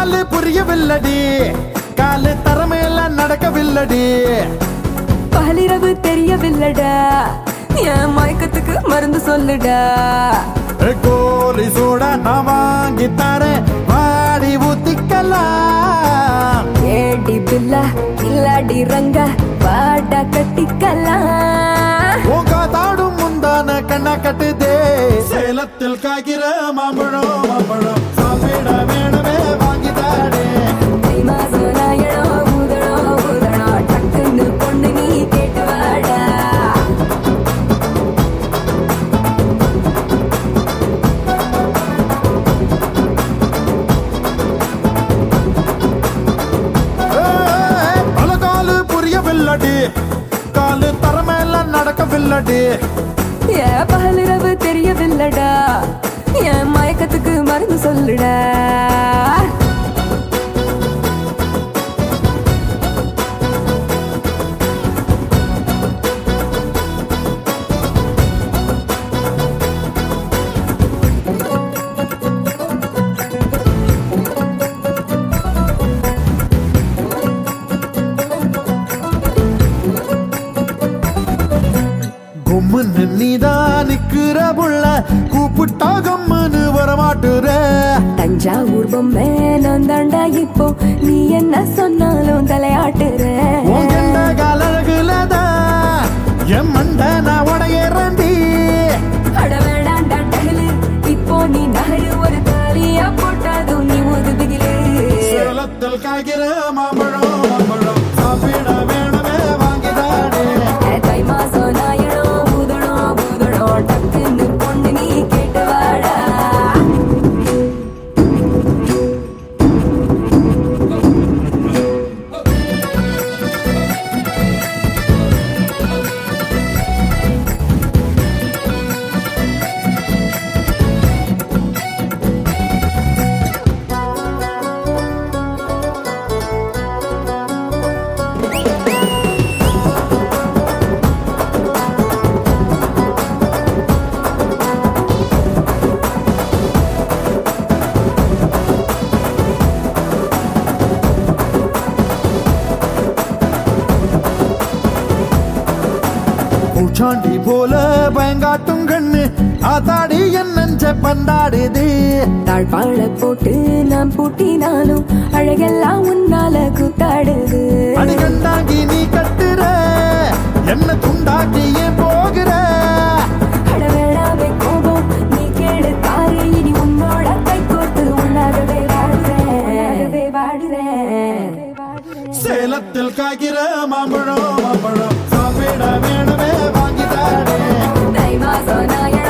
காலு புரியவில்லடி காலு தரமேல நடக்கவில்லடி பகலிரவு தெரியவில்லடா என் மயக்கத்துக்கு மருந்து சொல்லுடா கோலி சூட நான் வாங்கி தரேன் வாடி ஊத்திக்கலாம் ஏடி பில்ல இல்லாடி ரங்க வாடா கட்டிக்கலாம் உங்க தாடும் முந்தான கண்ணா கட்டுதே சேலத்தில் காய்கிற மாம்பழம் மாம்பழம் சாப்பிட வேணுமே வாங்கி தாடே தை மாசம் நாயனோ ஊதனோ ஊதனோ டக்குன்னு பொண்ணு நீ கேட்டு வாடா ஏய், பல காலு புரியவில்லடி காலு தரமேல நடக்கவில்லடி ஏன் பகலிரவு தெரியவில்லடா என் மயக்கத்துக்கு மருந்து சொல்லுடா கும்முன்னு நீதான் நிக்கிற புள்ள கூப்பிட்டா கம்முன்னு வரமாட்டுற தஞ்சாவூர் பொம்மை நான் தாண்டா இப்போ நீ என்ன சொன்னாலும் தலையாட்டுற உங்கண்ட காலழகுலதான் என் மண்ட நான் உடையறண்டி அட வேண்டாண்டா டகலு இப்போ நீ நகரு ஒரு தாலியா போட்டாதும் நீ ஒதுதுகிலே சேலத்தில் காய்கிற மாம்பழம் மாம்பழம் சாப்பிட வேணுமே வாங்கிதாடே தை மாசம் நாயனோ ஊதனோ ஊதனோ டக்குன்னு பொண்ணு நீ கேட்டு வாடா பூச்சாண்டி போல பயங்காட்டும் கண்ணு ஆத்தாடி என் நெஞ்ச பந்தாடுது தாழ்பாழ போட்டு நான் பூட்டினாலும் அழகெல்லாம் உன்னால கூத்தாடுது அடி கண்டாங்கி நீ கட்டுற என்ன துண்டாக்கி ஏன் போகிற அட வேணாமே கோபம் நீ கேடு தாரு இனி உன்னோட கை கோர்த்து உன்னாகவே வாடுறேன் வாடுறேன் சேலத்தில் காய்கிற மாம்பழம் மாம்பழம் சாப்பிட வேணுமே வாங்கிதாடே தை மாசம் நாய